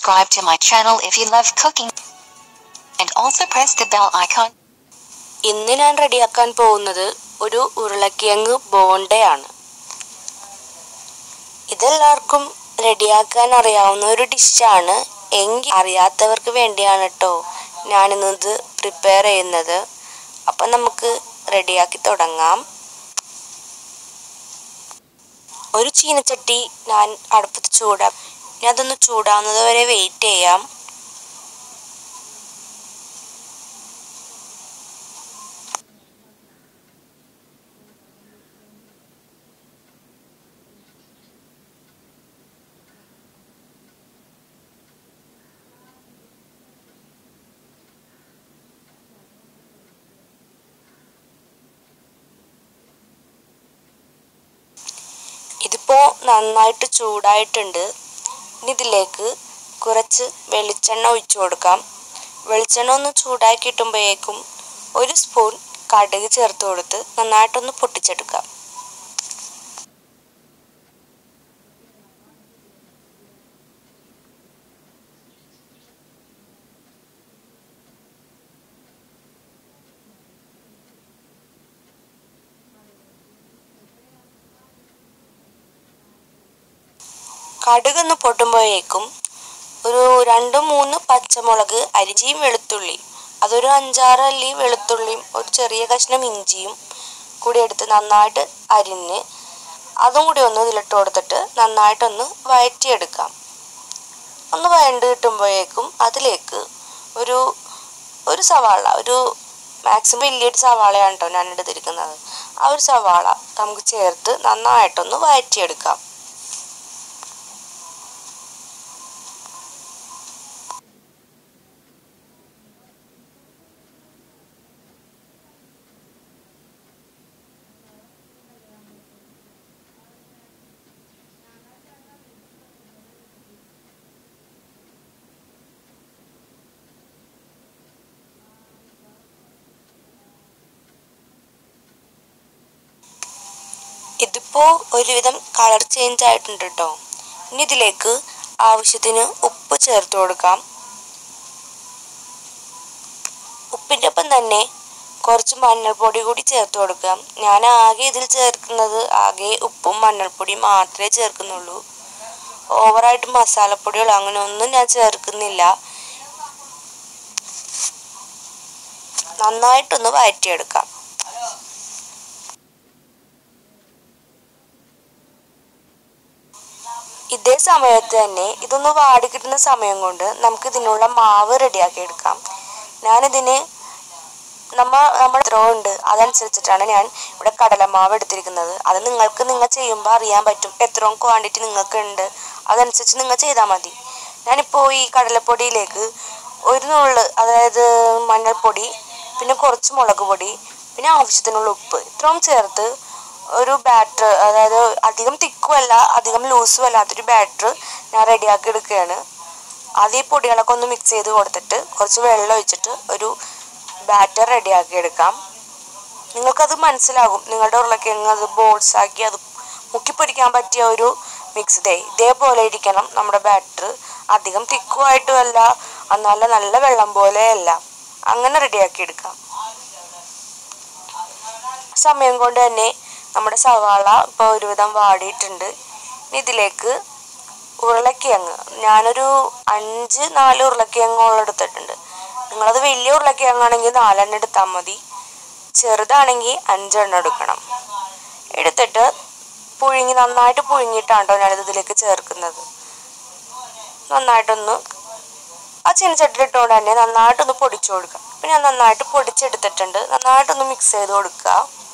subscribe to my channel if you love cooking. And also press the bell icon. ഇന്ന് ഞാൻ റെഡിയാക്കാൻ പോകുന്നത് ഒരു ഉരുളക്കിഴങ്ങ് ബോണ്ടയാണ് ഇതെല്ലാവർക്കും റെഡിയാക്കാൻ അറിയാവുന്ന ഒരു ഡിഷാണ് എങ്കിൽ അറിയാത്തവർക്ക് വേണ്ടിയാണ് കേട്ടോ ഞാനിന്നത് പ്രിപ്പയർ ചെയ്യുന്നത് അപ്പം നമുക്ക് റെഡിയാക്കി തുടങ്ങാം ഒരു ചീനച്ചട്ടി ഞാൻ അടുപ്പത്ത് ചൂടാ ഇനി അതൊന്ന് ചൂടാവുന്നത് വരെ വെയിറ്റ് ചെയ്യാം ഇതിപ്പോൾ നന്നായിട്ട് ചൂടായിട്ടുണ്ട് ഇനി ഇതിലേക്ക് കുറച്ച് വെളിച്ചെണ്ണ ഒഴിച്ചു കൊടുക്കാം വെളിച്ചെണ്ണ ഒന്ന് ചൂടായി കിട്ടുമ്പോഴേക്കും ഒരു സ്പൂൺ കടുക് ചേർത്ത് കൊടുത്ത് നന്നായിട്ടൊന്ന് പൊട്ടിച്ചെടുക്കാം കടുകൊന്ന് പൊട്ടുമ്പോഴേക്കും ഒരു രണ്ട് മൂന്ന് പച്ചമുളക് അരിഞ്ചിയും വെളുത്തുള്ളി അതൊരു അഞ്ചാറ് അല്ലി വെളുത്തുള്ളിയും ഒരു ചെറിയ കഷ്ണം ഇഞ്ചിയും കൂടി എടുത്ത് നന്നായിട്ട് അരിഞ്ഞ് അതും കൂടി ഒന്ന് ഇതിലിട്ട് കൊടുത്തിട്ട് നന്നായിട്ടൊന്ന് വഴറ്റിയെടുക്കാം ഒന്ന് വഴണ്ട് കിട്ടുമ്പോഴേക്കും അതിലേക്ക് ഒരു ഒരു സവാള ഒരു മാക്സിമം വലിയൊരു സവാളയാണ് കേട്ടോ ഞാൻ എടുത്തിരിക്കുന്നത് ആ ഒരു സവാള നമുക്ക് ചേർത്ത് നന്നായിട്ടൊന്ന് വഴറ്റിയെടുക്കാം ഇതിപ്പോൾ ഒരുവിധം കളർ ചേഞ്ച് ആയിട്ടുണ്ട് കേട്ടോ ഇനി ഇതിലേക്ക് ആവശ്യത്തിന് ഉപ്പ് ചേർത്ത് കൊടുക്കാം ഉപ്പിൻ്റെ ഒപ്പം തന്നെ കുറച്ച് മഞ്ഞൾപ്പൊടി കൂടി ചേർത്ത് കൊടുക്കാം ഞാൻ ആകെ ഇതിൽ ചേർക്കുന്നത് ആകെ ഉപ്പും മഞ്ഞൾപ്പൊടിയും മാത്രമേ ചേർക്കുന്നുള്ളൂ ഓവറായിട്ട് മസാലപ്പൊടികളോ അങ്ങനെ ഒന്നും ഞാൻ ചേർക്കുന്നില്ല നന്നായിട്ടൊന്ന് വഴറ്റിയെടുക്കാം ഇതേ സമയത്ത് തന്നെ ഇതൊന്ന് വാടി കിട്ടുന്ന സമയം കൊണ്ട് നമുക്ക് ഇതിനുള്ള മാവ് റെഡിയാക്കി എടുക്കാം ഞാനിതിന് നമ്മ നമ്മൾ എത്ര ഉണ്ട് അതനുസരിച്ചിട്ടാണ് ഞാൻ ഇവിടെ കടലമാവ് എടുത്തിരിക്കുന്നത് അത് നിങ്ങൾക്ക് നിങ്ങൾ ചെയ്യുമ്പോൾ അറിയാൻ പറ്റും എത്ര ക്വാണ്ടിറ്റി നിങ്ങൾക്ക് ഉണ്ട് അതനുസരിച്ച് നിങ്ങൾ ചെയ്താൽ മതി ഞാനിപ്പോൾ ഈ കടലപ്പൊടിയിലേക്ക് ഒരു നുള്ള് അതായത് മഞ്ഞൾപ്പൊടി പിന്നെ കുറച്ച് മുളക് പൊടി പിന്നെ ആവശ്യത്തിനുള്ള ഉപ്പ് ഇത്രയും ചേർത്ത് ഒരു ബാറ്റർ അതായത് അധികം തിക്കും അല്ല അധികം ലൂസും അല്ലാത്തൊരു ബാറ്റർ ഞാൻ റെഡിയാക്കി എടുക്കുകയാണ് ആദ്യം ഈ പൊടികളൊക്കെ ഒന്ന് മിക്സ് ചെയ്ത് കൊടുത്തിട്ട് കുറച്ച് വെള്ളം ഒഴിച്ചിട്ട് ഒരു ബാറ്റർ റെഡിയാക്കി എടുക്കാം നിങ്ങൾക്കത് മനസ്സിലാകും നിങ്ങളുടെ ഉരുളക്കിഴങ്ങ് അത് ബോൾസ് ആക്കി അത് മുക്കിപ്പൊരിക്കാൻ പറ്റിയ ഒരു മിക്സ് ദേ ഇതേപോലെ ഇരിക്കണം നമ്മുടെ ബാറ്റർ അധികം തിക്കുമായിട്ടും അല്ല എന്നാൽ നല്ല വെള്ളം പോലെ അല്ല അങ്ങനെ റെഡിയാക്കി എടുക്കാം സമയം കൊണ്ട് തന്നെ നമ്മുടെ സവാള ഇപ്പോൾ ഒരുവിധം വാടിയിട്ടുണ്ട് ഇനി ഇതിലേക്ക് ഉരുളക്കിഴങ്ങ് ഞാനൊരു അഞ്ച് നാല് ഉരുളക്കിഴങ്ങോളം എടുത്തിട്ടുണ്ട് നിങ്ങളത് വലിയ ഉരുളക്കിഴങ്ങാണെങ്കിൽ നാലെണ്ണം എടുത്താൽ മതി ചെറുതാണെങ്കിൽ അഞ്ചെണ്ണം എടുക്കണം എടുത്തിട്ട് പുഴുങ്ങി നന്നായിട്ട് പുഴുങ്ങിയിട്ടാണ് കേട്ടോ ഞാനിത് ഇതിലേക്ക് ചേർക്കുന്നത് നന്നായിട്ടൊന്ന് ആ ചീനച്ചട്ടിലിട്ടുകൊണ്ട് തന്നെ നന്നായിട്ടൊന്ന് പൊടിച്ചു കൊടുക്കുക അപ്പം ഞാൻ നന്നായിട്ട് പൊടിച്ചെടുത്തിട്ടുണ്ട് നന്നായിട്ടൊന്ന് മിക്സ് ചെയ്ത് കൊടുക്കുക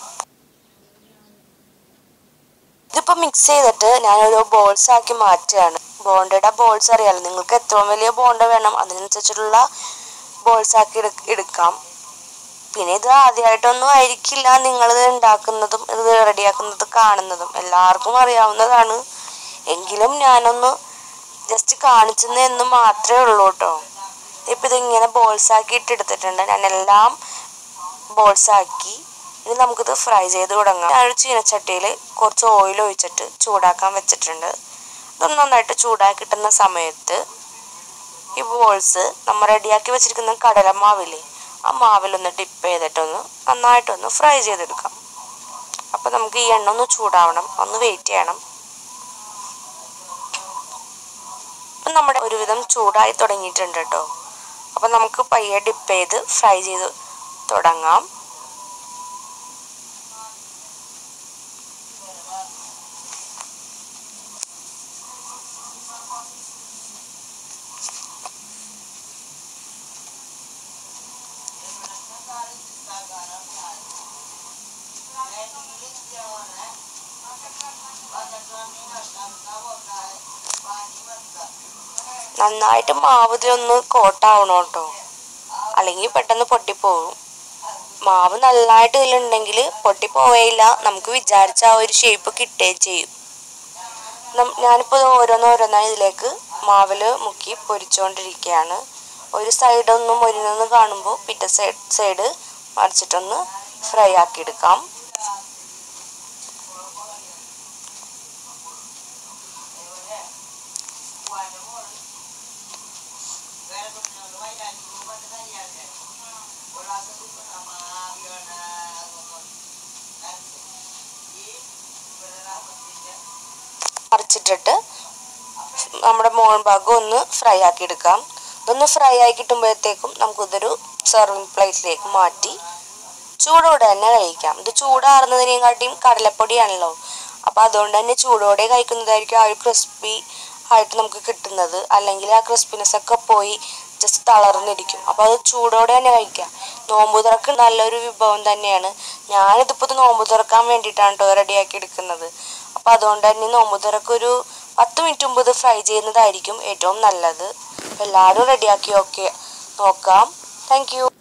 ഇതിപ്പോൾ മിക്സ് ചെയ്തിട്ട് ഞാനൊരു ബോൾസ് ആക്കി മാറ്റുകയാണ് ബോണ്ടയുടെ ബോൾസ് അറിയാലോ നിങ്ങൾക്ക് എത്ര വലിയ ബോണ്ട വേണം അതിനനുസരിച്ചിട്ടുള്ള ബോൾസ് ആക്കി എടു എടുക്കാം പിന്നെ ഇത് ആദ്യമായിട്ടൊന്നും ആയിരിക്കില്ല നിങ്ങളിത് ഉണ്ടാക്കുന്നതും ഇത് റെഡിയാക്കുന്നത് കാണുന്നതും എല്ലാവർക്കും അറിയാവുന്നതാണ് എങ്കിലും ഞാനൊന്ന് ജസ്റ്റ് കാണിച്ചെന്ന് എന്ന് മാത്രമേ ഉള്ളൂ കേട്ടോ ഇപ്പം ഇതിങ്ങനെ ബോൾസ് ആക്കി ഇട്ടെടുത്തിട്ടുണ്ട് ഞാൻ എല്ലാം ബോൾസ് ആക്കി ഇനി നമുക്കിത് ഫ്രൈ ചെയ്ത് തുടങ്ങാം ഞാനൊരു ചീനച്ചട്ടിയിൽ കുറച്ച് ഓയിൽ ഒഴിച്ചിട്ട് ചൂടാക്കാൻ വെച്ചിട്ടുണ്ട് ഇതൊന്ന് നന്നായിട്ട് ചൂടാക്കി കിട്ടുന്ന സമയത്ത് ഈ ബോൾസ് നമ്മൾ റെഡിയാക്കി വെച്ചിരിക്കുന്ന കടലമാവില്ലേ ആ മാവിലൊന്ന് ഡിപ്പ് ചെയ്തിട്ടൊന്ന് നന്നായിട്ടൊന്ന് ഫ്രൈ ചെയ്തെടുക്കാം അപ്പം നമുക്ക് ഈ എണ്ണ ഒന്ന് ചൂടാവണം ഒന്ന് വെയിറ്റ് ചെയ്യണം അപ്പം നമ്മുടെ ഒരുവിധം ചൂടായി തുടങ്ങിയിട്ടുണ്ട് കേട്ടോ അപ്പം നമുക്ക് പയ്യെ ഡിപ്പ് ചെയ്ത് ഫ്രൈ ചെയ്ത് തുടങ്ങാം നന്നായിട്ട് മാവ് ഇതിലൊന്ന് കോട്ടാവണം കേട്ടോ അല്ലെങ്കിൽ പെട്ടെന്ന് പൊട്ടിപ്പോവും മാവ് നന്നായിട്ട് ഇതിലുണ്ടെങ്കിൽ പൊട്ടിപ്പോവേയില്ല നമുക്ക് വിചാരിച്ച ആ ഒരു ഷേപ്പ് കിട്ടുകയും ചെയ്യും നം- ഞാനിപ്പോൾ ഓരോന്നോരോന്നായി ഇതിലേക്ക് മാവിൽ മുക്കി പൊരിച്ചുകൊണ്ടിരിക്കുകയാണ് ഒരു സൈഡ് ഒന്ന് മൊരിഞ്ഞെന്ന് കാണുമ്പോൾ പിറ്റേ സൈഡ് സൈഡ് മറിച്ചിട്ടൊന്ന് ഫ്രൈ ആക്കി എടുക്കാം മറിച്ചിട്ടിട്ട് നമ്മുടെ മോൾ ഭാഗം ഒന്ന് ഫ്രൈ ആക്കി എടുക്കാം ഇതൊന്ന് ഫ്രൈ ആയി കിട്ടുമ്പോഴത്തേക്കും നമുക്കിതൊരു സെർവിങ് പ്ലേറ്റിലേക്ക് മാറ്റി ചൂടോടെ തന്നെ കഴിക്കാം ഇത് ചൂടാറുന്നതിനെക്കാട്ടിയും കടലപ്പൊടിയാണല്ലോ അപ്പോൾ അതുകൊണ്ട് തന്നെ ചൂടോടെ കഴിക്കുന്നതായിരിക്കും ആ ഒരു ക്രിസ്പി ആയിട്ട് നമുക്ക് കിട്ടുന്നത് അല്ലെങ്കിൽ ആ ക്രിസ്പിനെസ് ഒക്കെ പോയി ജസ്റ്റ് തളർന്നിരിക്കും അപ്പോൾ അത് ചൂടോടെ തന്നെ കഴിക്കാം നോമ്പ് തുറക്ക് നല്ലൊരു വിഭവം തന്നെയാണ് ഞാനിതിപ്പോൾ ഇത് നോമ്പ് തുറക്കാൻ വേണ്ടിയിട്ടാണ് കേട്ടോ റെഡിയാക്കി എടുക്കുന്നത് അപ്പോൾ അതുകൊണ്ട് തന്നെ നോമ്പ് തുറക്ക് ഒരു പത്ത് മിനിറ്റ് മുമ്പ് ഇത് ഫ്രൈ ചെയ്യുന്നതായിരിക്കും ഏറ്റവും നല്ലത് എല്ലാവരും റെഡിയാക്കി ഓക്കെ നോക്കാം താങ്ക് യു